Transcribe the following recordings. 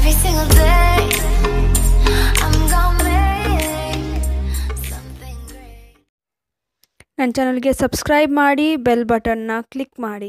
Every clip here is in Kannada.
Every single day, I'm gonna make something great. ನನ್ನ ಚಾನಲ್ಗೆ ಸಬ್ಸ್ಕ್ರೈಬ್ ಮಾಡಿ ಬೆಲ್ ಬಟನ್ನ ಕ್ಲಿಕ್ ಮಾಡಿ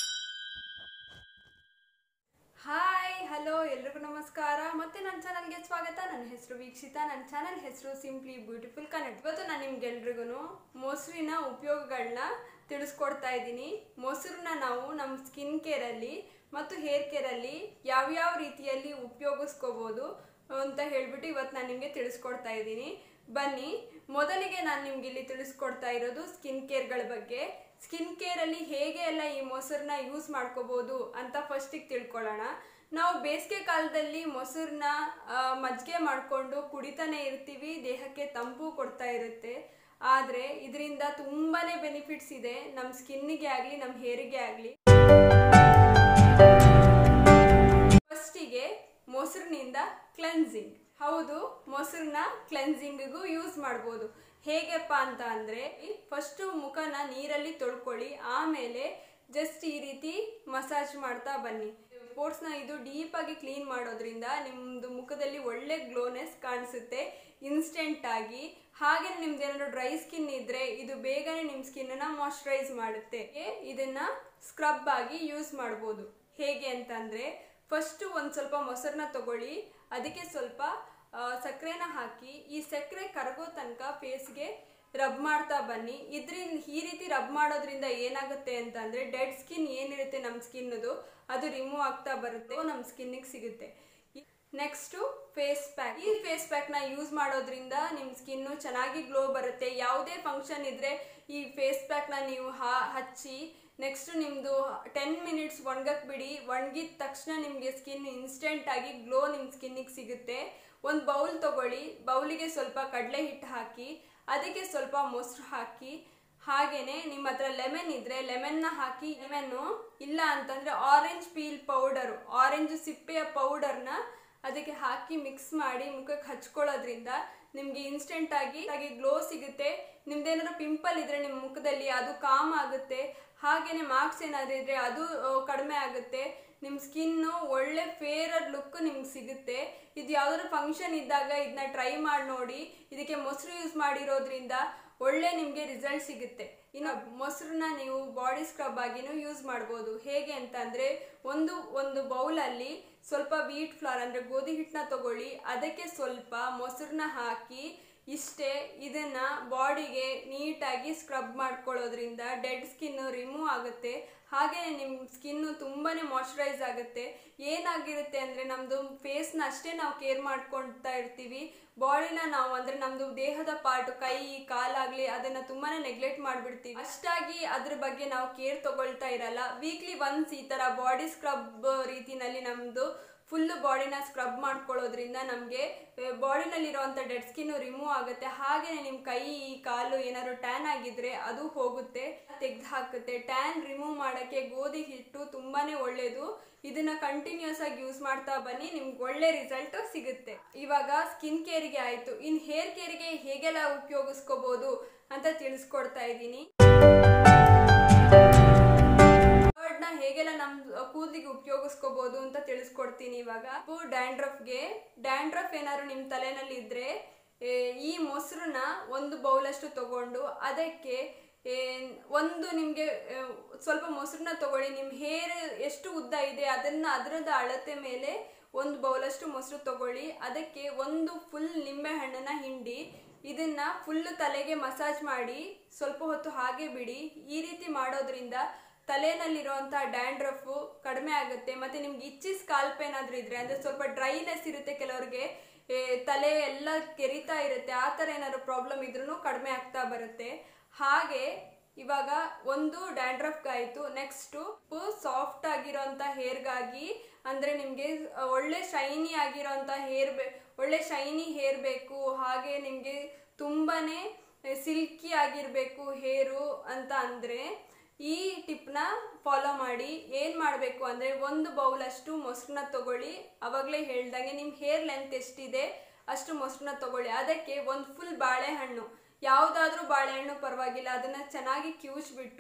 ಹಾಯ್ ಹಲೋ ಎಲ್ರಿಗೂ ನಮಸ್ಕಾರ ಮತ್ತೆ ನನ್ನ ಚಾನಲ್ಗೆ ಸ್ವಾಗತ ನನ್ನ ಹೆಸರು ವೀಕ್ಷಿತಾ ನನ್ನ ಚಾನಲ್ ಹೆಸರು ಸಿಂಪ್ಲಿ ಬ್ಯೂಟಿಫುಲ್ ಕನ್ನಡ ಇವತ್ತು ನಾನು ನಿಮ್ಗೆಲ್ರಿಗೂ ಮೊಸರಿನ ಉಪಯೋಗಗಳನ್ನ ತಿಳಿಸ್ಕೊಡ್ತಾ ಇದ್ದೀನಿ ಮೊಸರನ್ನ ನಾವು ನಮ್ಮ ಸ್ಕಿನ್ ಕೇರಲ್ಲಿ ಮತ್ತು ಹೇರ್ ಕೇರಲ್ಲಿ ಯಾವ್ಯಾವ ರೀತಿಯಲ್ಲಿ ಉಪಯೋಗಿಸ್ಕೋಬೋದು ಅಂತ ಹೇಳ್ಬಿಟ್ಟು ಇವತ್ತು ನಾನು ನಿಮಗೆ ತಿಳಿಸ್ಕೊಡ್ತಾ ಇದ್ದೀನಿ ಬನ್ನಿ ಮೊದಲಿಗೆ ನಾನು ನಿಮ್ಗೆ ಇಲ್ಲಿ ತಿಳಿಸ್ಕೊಡ್ತಾ ಇರೋದು ಸ್ಕಿನ್ ಕೇರ್ಗಳ ಬಗ್ಗೆ ಸ್ಕಿನ್ ಕೇರಲ್ಲಿ ಹೇಗೆ ಎಲ್ಲ ಈ ಮೊಸರನ್ನ ಯೂಸ್ ಮಾಡ್ಕೋಬೋದು ಅಂತ ಫಸ್ಟಿಗೆ ತಿಳ್ಕೊಳ್ಳೋಣ ನಾವು ಬೇಸಿಗೆ ಕಾಲದಲ್ಲಿ ಮೊಸರನ್ನ ಮಜ್ಜಿಗೆ ಮಾಡಿಕೊಂಡು ಕುಡಿತಾನೆ ಇರ್ತೀವಿ ದೇಹಕ್ಕೆ ತಂಪು ಕೊಡ್ತಾ ಇರುತ್ತೆ ಆದರೆ ಇದರಿಂದ ತುಂಬಾನೇ ಬೆನಿಫಿಟ್ಸ್ ಇದೆ ನಮ್ಮ ಸ್ಕಿನ್ನಿಗೆ ಆಗಲಿ ನಮ್ಮ ಹೇರಿಗೆ ಆಗಲಿ ಫಸ್ಟಿಗೆ ಮೊಸರಿನಿಂದ ಕ್ಲೆನ್ಸಿಂಗ್ ಹೌದು ಮೊಸರನ್ನ ಕ್ಲೆನ್ಸಿಂಗಿಗೂ ಯೂಸ್ ಮಾಡ್ಬೋದು ಹೇಗೆಪ್ಪ ಅಂತ ಅಂದರೆ ಫಸ್ಟು ಮುಖನ ನೀರಲ್ಲಿ ತೊಳ್ಕೊಳ್ಳಿ ಆಮೇಲೆ ಜಸ್ಟ್ ಈ ರೀತಿ ಮಸಾಜ್ ಮಾಡ್ತಾ ಬನ್ನಿ ಸ್ಪೋರ್ಟ್ಸ್ನ ಇದು ಡೀಪಾಗಿ ಕ್ಲೀನ್ ಮಾಡೋದ್ರಿಂದ ನಿಮ್ಮದು ಮುಖದಲ್ಲಿ ಒಳ್ಳೆ ಗ್ಲೋನೆಸ್ ಕಾಣಿಸುತ್ತೆ ಇನ್ಸ್ಟೆಂಟ್ ಆಗಿ ಹಾಗೆ ನಿಮ್ದು ಏನಾದ್ರು ಡ್ರೈ ಸ್ಕಿನ್ ಇದ್ರೆ ಇದು ಬೇಗನೆ ನಿಮ್ಮ ಸ್ಕಿನ್ನ ಮಾಯ್ಶ್ಚರೈಸ್ ಮಾಡುತ್ತೆ ಇದನ್ನ ಸ್ಕ್ರಬ್ ಆಗಿ ಯೂಸ್ ಮಾಡ್ಬೋದು ಹೇಗೆ ಅಂತಂದ್ರೆ ಫಸ್ಟ್ ಒಂದು ಸ್ವಲ್ಪ ಮೊಸರನ್ನ ತಗೊಳ್ಳಿ ಅದಕ್ಕೆ ಸ್ವಲ್ಪ ಆ, ಸಕ್ಕರೆನ ಹಾಕಿ ಈ ಸಕ್ಕರೆ ಕರಗೋ ತನಕ ಫೇಸ್ಗೆ ರಬ್ ಮಾಡ್ತಾ ಬನ್ನಿ ಇದ್ರಿಂದ ಈ ರೀತಿ ರಬ್ ಮಾಡೋದ್ರಿಂದ ಏನಾಗುತ್ತೆ ಅಂತಂದ್ರೆ ಡೆಡ್ ಸ್ಕಿನ್ ಏನಿರುತ್ತೆ ನಮ್ಮ ಸ್ಕಿನ್ನದು ಅದು ರಿಮೂವ್ ಆಗ್ತಾ ಬರುತ್ತೆ ನಮ್ಮ ಸ್ಕಿನ್ನಿಗೆ ಸಿಗುತ್ತೆ ನೆಕ್ಸ್ಟು ಫೇಸ್ ಪ್ಯಾಕ್ ಈ ಫೇಸ್ ಪ್ಯಾಕ್ನ ಯೂಸ್ ಮಾಡೋದ್ರಿಂದ ನಿಮ್ಮ ಸ್ಕಿನ್ನು ಚೆನ್ನಾಗಿ ಗ್ಲೋ ಬರುತ್ತೆ ಯಾವುದೇ ಫಂಕ್ಷನ್ ಇದ್ರೆ ಈ ಫೇಸ್ ಪ್ಯಾಕ್ನ ನೀವು ಹಾ ಹಚ್ಚಿ ನೆಕ್ಸ್ಟ್ ನಿಮ್ಮದು ಟೆನ್ ಮಿನಿಟ್ಸ್ ಒಣಗಕ್ಕೆ ಬಿಡಿ ಒಣಗಿದ ತಕ್ಷಣ ನಿಮಗೆ ಸ್ಕಿನ್ ಇನ್ಸ್ಟೆಂಟ್ ಆಗಿ ಗ್ಲೋ ನಿಮ್ಮ ಸ್ಕಿನ್ನಿಗೆ ಸಿಗುತ್ತೆ ಒಂದು ಬೌಲ್ ತಗೊಳ್ಳಿ ಬೌಲಿಗೆ ಸ್ವಲ್ಪ ಕಡಲೆ ಹಿಟ್ಟು ಹಾಕಿ ಅದಕ್ಕೆ ಸ್ವಲ್ಪ ಮೊಸರು ಹಾಕಿ ಹಾಗೇನೆ ನಿಮ್ಮ ಹತ್ರ ಲೆಮನ್ ಇದ್ರೆ ಲೆಮನ್ನ ಹಾಕಿ ಲೆಮನ್ನು ಇಲ್ಲ ಅಂತಂದ್ರೆ ಆರೆಂಜ್ ಪೀಲ್ ಪೌಡರ್ ಆರೆಂಜ್ ಸಿಪ್ಪೆಯ ಪೌಡರ್ನ ಅದಕ್ಕೆ ಹಾಕಿ ಮಿಕ್ಸ್ ಮಾಡಿ ಮುಖಕ್ಕೆ ಹಚ್ಕೊಳ್ಳೋದ್ರಿಂದ ನಿಮ್ಗೆ ಇನ್ಸ್ಟೆಂಟ್ ಆಗಿ ಆಗಿ ಗ್ಲೋ ಸಿಗುತ್ತೆ ನಿಮ್ದೇನಾದ್ರು ಪಿಂಪಲ್ ಇದ್ರೆ ನಿಮ್ಮ ಮುಖದಲ್ಲಿ ಅದು ಕಾಮ್ ಆಗುತ್ತೆ ಹಾಗೇನೆ ಮಾರ್ಕ್ಸ್ ಏನಾದ್ರು ಇದ್ರೆ ಅದು ಆ, ಕಡಿಮೆ ಆಗುತ್ತೆ ನಿಮ್ಮ ಸ್ಕಿನ್ನು ಒಳ್ಳೆ ಫೇರರ್ ಲುಕ್ ನಿಮ್ಗೆ ಸಿಗುತ್ತೆ ಇದು ಯಾವ್ದಾದ್ರು ಫಂಕ್ಷನ್ ಇದ್ದಾಗ ಇದನ್ನ ಟ್ರೈ ಮಾಡಿ ನೋಡಿ ಇದಕ್ಕೆ ಮೊಸರು ಯೂಸ್ ಮಾಡಿರೋದ್ರಿಂದ ಒಳ್ಳೆ ನಿಮಗೆ ರಿಸಲ್ಟ್ ಸಿಗುತ್ತೆ ಇನ್ನು ಮೊಸರನ್ನ ನೀವು ಬಾಡಿ ಸ್ಕ್ರಬ್ ಆಗಿನೂ ಯೂಸ್ ಮಾಡ್ಬೋದು ಹೇಗೆ ಅಂತಂದ್ರೆ ಒಂದು ಒಂದು ಬೌಲಲ್ಲಿ ಸ್ವಲ್ಪ ವೀಟ್ ಫ್ಲವರ್ ಅಂದ್ರೆ ಗೋಧಿ ಹಿಟ್ಟನ್ನ ತಗೊಳ್ಳಿ ಅದಕ್ಕೆ ಸ್ವಲ್ಪ ಮೊಸರನ್ನ ಹಾಕಿ ಇಷ್ಟೇ ಇದನ್ನ ಬಾಡಿಗೆ ನೀಟಾಗಿ ಸ್ಕ್ರಬ್ ಮಾಡ್ಕೊಳ್ಳೋದ್ರಿಂದ ಡೆಡ್ ಸ್ಕಿನ್ ರಿಮೂವ್ ಆಗುತ್ತೆ ಹಾಗೆ ನಿಮ್ಮ ಸ್ಕಿನ್ನು ತುಂಬಾನೇ ಮಾಯ್ಶ್ಚರೈಸ್ ಆಗುತ್ತೆ ಏನಾಗಿರುತ್ತೆ ಅಂದರೆ ನಮ್ಮದು ಫೇಸ್ನ ಅಷ್ಟೇ ನಾವು ಕೇರ್ ಮಾಡ್ಕೊಳ್ತಾ ಇರ್ತೀವಿ ಬಾಡಿನ ನಾವು ಅಂದರೆ ನಮ್ಮದು ದೇಹದ ಪಾರ್ಟ್ ಕೈ ಕಾಲಾಗಲಿ ಅದನ್ನು ತುಂಬಾನೇ ನೆಗ್ಲೆಕ್ಟ್ ಮಾಡಿಬಿಡ್ತೀವಿ ಅಷ್ಟಾಗಿ ಅದ್ರ ಬಗ್ಗೆ ನಾವು ಕೇರ್ ತಗೊಳ್ತಾ ಇರಲ್ಲ ವೀಕ್ಲಿ ಒನ್ಸ್ ಈ ಥರ ಬಾಡಿ ಸ್ಕ್ರಬ್ ರೀತಿನಲ್ಲಿ ನಮ್ಮದು ಫುಲ್ ಬಾಡಿನ ಸ್ಕ್ರಬ್ ಮಾಡ್ಕೊಳ್ಳೋದ್ರಿಂದ ನಮಗೆ ಬಾಡಿನಲ್ಲಿರುವಂಥ ಡೆಡ್ ಸ್ಕಿನ್ ರಿಮೂವ್ ಆಗುತ್ತೆ ಹಾಗೆ ನಿಮ್ಮ ಕೈ ಕಾಲು ಏನಾದ್ರು ಟ್ಯಾನ್ ಆಗಿದ್ರೆ ಅದು ಹೋಗುತ್ತೆ ತೆಗೆದು ಹಾಕುತ್ತೆ ಟ್ಯಾನ್ ರಿಮೂವ್ ಮಾಡೋಕ್ಕೆ ಗೋಧಿ ಹಿಟ್ಟು ತುಂಬಾನೇ ಒಳ್ಳೆಯದು ಇದನ್ನ ಕಂಟಿನ್ಯೂಸ್ ಆಗಿ ಯೂಸ್ ಮಾಡ್ತಾ ಬನ್ನಿ ನಿಮ್ಗೆ ಒಳ್ಳೆ ರಿಸಲ್ಟ್ ಸಿಗುತ್ತೆ ಇವಾಗ ಸ್ಕಿನ್ ಕೇರಿಗೆ ಆಯಿತು ಇನ್ನು ಹೇರ್ ಕೇರಿಗೆ ಹೇಗೆಲ್ಲ ಉಪಯೋಗಿಸ್ಕೋಬೋದು ಅಂತ ತಿಳಿಸ್ಕೊಡ್ತಾ ಇದ್ದೀನಿ ನ ಹೇಗೆಲ್ಲ ನಮ್ ಕೂದಲಿಗೆ ಉಪಯೋಗಿಸ್ಕೋಬಹುದು ಅಂತ ತಿಳಿಸ್ಕೊಡ್ತೀನಿ ಇವಾಗ ಡ್ಯಾಂಡ್ರಫ್ಗೆ ಡ್ಯಾಂಡ್ರಫ್ ಏನಾದ್ರು ನಿಮ್ಮ ತಲೆನಲ್ಲಿ ಇದ್ರೆ ಏ, ಈ ಮೊಸರನ್ನ ಒಂದು ಬೌಲಷ್ಟು ತಗೊಂಡು ಅದಕ್ಕೆ ಏ, ಒಂದು ನಿಮಗೆ ಸ್ವಲ್ಪ ಮೊಸರನ್ನ ತಗೊಳ್ಳಿ ನಿಮ್ಮ ಹೇರ್ ಎಷ್ಟು ಉದ್ದ ಇದೆ ಅದನ್ನ ಅದರದ ಅಳತೆ ಮೇಲೆ ಒಂದು ಬೌಲಷ್ಟು ಮೊಸರು ತಗೊಳ್ಳಿ ಅದಕ್ಕೆ ಒಂದು ಫುಲ್ ನಿಂಬೆ ಹಣ್ಣನ್ನ ಹಿಂಡಿ ಇದನ್ನ ಫುಲ್ ತಲೆಗೆ ಮಸಾಜ್ ಮಾಡಿ ಸ್ವಲ್ಪ ಹೊತ್ತು ಹಾಗೆ ಬಿಡಿ ಈ ರೀತಿ ಮಾಡೋದ್ರಿಂದ ತಲೆನಲ್ಲಿರುವಂಥ ಡ್ಯಾಂಡ್ರಫು ಕಡಿಮೆ ಆಗುತ್ತೆ ಮತ್ತೆ ನಿಮ್ಗೆ ಇಚ್ಚಿ ಸ್ಕಾಲ್ಪ್ ಏನಾದರೂ ಇದ್ರೆ ಅಂದ್ರೆ ಸ್ವಲ್ಪ ಡ್ರೈನೆಸ್ ಇರುತ್ತೆ ಕೆಲವ್ರಿಗೆ ಏ, ತಲೆ ಎಲ್ಲ ಕೆರಿತಾ ಇರುತ್ತೆ ಆ ಥರ ಏನಾದ್ರು ಪ್ರಾಬ್ಲಮ್ ಇದ್ರೂ ಕಡಿಮೆ ಆಗ್ತಾ ಬರುತ್ತೆ ಹಾಗೆ ಇವಾಗ ಒಂದು ಡ್ಯಾಂಡ್ರಫ್ಗಾಯಿತು ನೆಕ್ಸ್ಟು ಸಾಫ್ಟ್ ಆಗಿರೋಂಥ ಹೇರ್ಗಾಗಿ ಅಂದರೆ ನಿಮಗೆ ಒಳ್ಳೆ ಶೈನಿ ಆಗಿರೋಂಥ ಹೇರ್ ಬೇ ಒಳ್ಳೆ ಶೈನಿ ಹೇರ್ ಬೇಕು ಹಾಗೆ ನಿಮಗೆ ತುಂಬಾನೇ ಸಿಲ್ಕಿ ಆಗಿರಬೇಕು ಹೇರು ಅಂತ ಅಂದರೆ ಈ ಟಿಪ್ನ ಫಾಲೋ ಮಾಡಿ ಏನು ಮಾಡಬೇಕು ಅಂದರೆ ಒಂದು ಬೌಲಷ್ಟು ಮೊಸರನ್ನ ತಗೊಳ್ಳಿ ಅವಾಗಲೇ ಹೇಳ್ದಂಗೆ ನಿಮ್ಮ ಹೇರ್ ಲೆಂತ್ ಎಷ್ಟಿದೆ ಅಷ್ಟು ಮೊಸರನ್ನ ತಗೊಳ್ಳಿ ಅದಕ್ಕೆ ಒಂದು ಫುಲ್ ಬಾಳೆಹಣ್ಣು ಯಾವುದಾದ್ರೂ ಬಾಳೆಹಣ್ಣು ಪರವಾಗಿಲ್ಲ ಅದನ್ನು ಚೆನ್ನಾಗಿ ಕಿವುಚ್ಬಿಟ್ಟು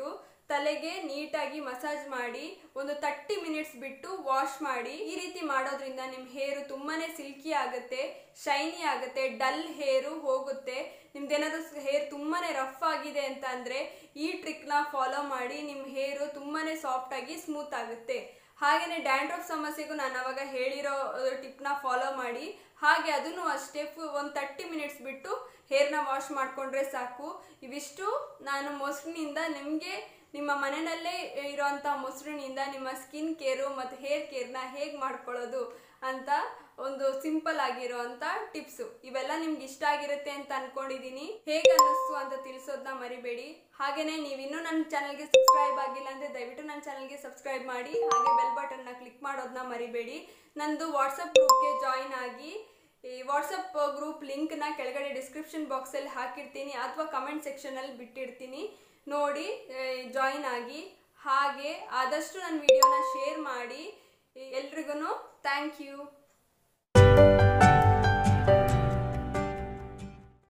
ತಲೆಗೆ ನೀಟಾಗಿ ಮಸಾಜ್ ಮಾಡಿ ಒಂದು ತರ್ಟಿ ಮಿನಿಟ್ಸ್ ಬಿಟ್ಟು ವಾಶ್ ಮಾಡಿ ಈ ರೀತಿ ಮಾಡೋದ್ರಿಂದ ನಿಮ್ಮ ಹೇರು ತುಂಬಾನೇ ಸಿಲ್ಕಿ ಆಗುತ್ತೆ ಶೈನಿ ಆಗುತ್ತೆ ಡಲ್ ಹೇರು ಹೋಗುತ್ತೆ ನಿಮ್ದೇನಾದ್ರೂ ಹೇರ್ ತುಂಬಾನೇ ರಫ್ ಆಗಿದೆ ಅಂತ ಅಂದ್ರೆ ಈ ಟ್ರಿಕ್ನ ಫಾಲೋ ಮಾಡಿ ನಿಮ್ಮ ಹೇರು ತುಂಬಾನೇ ಸಾಫ್ಟ್ ಆಗಿ ಸ್ಮೂತ್ ಆಗುತ್ತೆ ಹಾಗೇನೆ ಡ್ಯಾಂಡ್ರಫ್ ಸಮಸ್ಯೆಗೂ ನಾನು ಅವಾಗ ಹೇಳಿರೋ ಟಿಪ್ನ ಫಾಲೋ ಮಾಡಿ ಹಾಗೆ ಅದನ್ನು ಅಷ್ಟೇ ಒಂದು ತರ್ಟಿ ಮಿನಿಟ್ಸ್ ಬಿಟ್ಟು ಹೇರ್ನ ವಾಶ್ ಮಾಡಿಕೊಂಡ್ರೆ ಸಾಕು ಇವಿಷ್ಟು ನಾನು ಮೊಸರಿನಿಂದ ನಿಮಗೆ ನಿಮ್ಮ ಮನೆಯಲ್ಲೇ ಇರೋಂಥ ಮೊಸರಿನಿಂದ ನಿಮ್ಮ ಸ್ಕಿನ್ ಕೇರು ಮತ್ತು ಹೇರ್ ಕೇರ್ನ ಹೇಗೆ ಮಾಡ್ಕೊಳ್ಳೋದು ಅಂತ ಒಂದು ಸಿಂಪಲ್ ಆಗಿರೋಂಥ ಟಿಪ್ಸು ಇವೆಲ್ಲ ನಿಮ್ಗೆ ಇಷ್ಟ ಆಗಿರುತ್ತೆ ಅಂತ ಅನ್ಕೊಂಡಿದೀನಿ ಹೇಗೆ ಅನ್ನಿಸ್ತು ಅಂತ ತಿಳಿಸೋದನ್ನ ಮರಿಬೇಡಿ ಹಾಗೇನೆ ನೀವಿನ್ನೂ ನನ್ನ ಚಾನಲ್ಗೆ ಸಬ್ಸ್ಕ್ರೈಬ್ ಆಗಿಲ್ಲ ಅಂದರೆ ದಯವಿಟ್ಟು ನನ್ನ ಚಾನಲ್ಗೆ ಸಬ್ಸ್ಕ್ರೈಬ್ ಮಾಡಿ ಹಾಗೆ ಬೆಲ್ ಬಟನ್ನ ಕ್ಲಿಕ್ ಮಾಡೋದನ್ನ ಮರಿಬೇಡಿ ನಂದು ವಾಟ್ಸಪ್ ಗ್ರೂಪ್ಗೆ ಜಾಯಿನ್ ಆಗಿ ಈ ವಾಟ್ಸಪ್ ಗ್ರೂಪ್ ಲಿಂಕ್ನ ಕೆಳಗಡೆ ಡಿಸ್ಕ್ರಿಪ್ಷನ್ ಬಾಕ್ಸಲ್ಲಿ ಹಾಕಿರ್ತೀನಿ ಅಥವಾ ಕಮೆಂಟ್ ಸೆಕ್ಷನಲ್ಲಿ ಬಿಟ್ಟಿರ್ತೀನಿ ನೋಡಿ ಜಾಯಿನ್ ಆಗಿ ಹಾಗೆ ಆದಷ್ಟು ನನ್ನ ವಿಡಿಯೋನ ಶೇರ್ ಮಾಡಿ ಎಲ್ರಿಗೂ ಥ್ಯಾಂಕ್ ಯು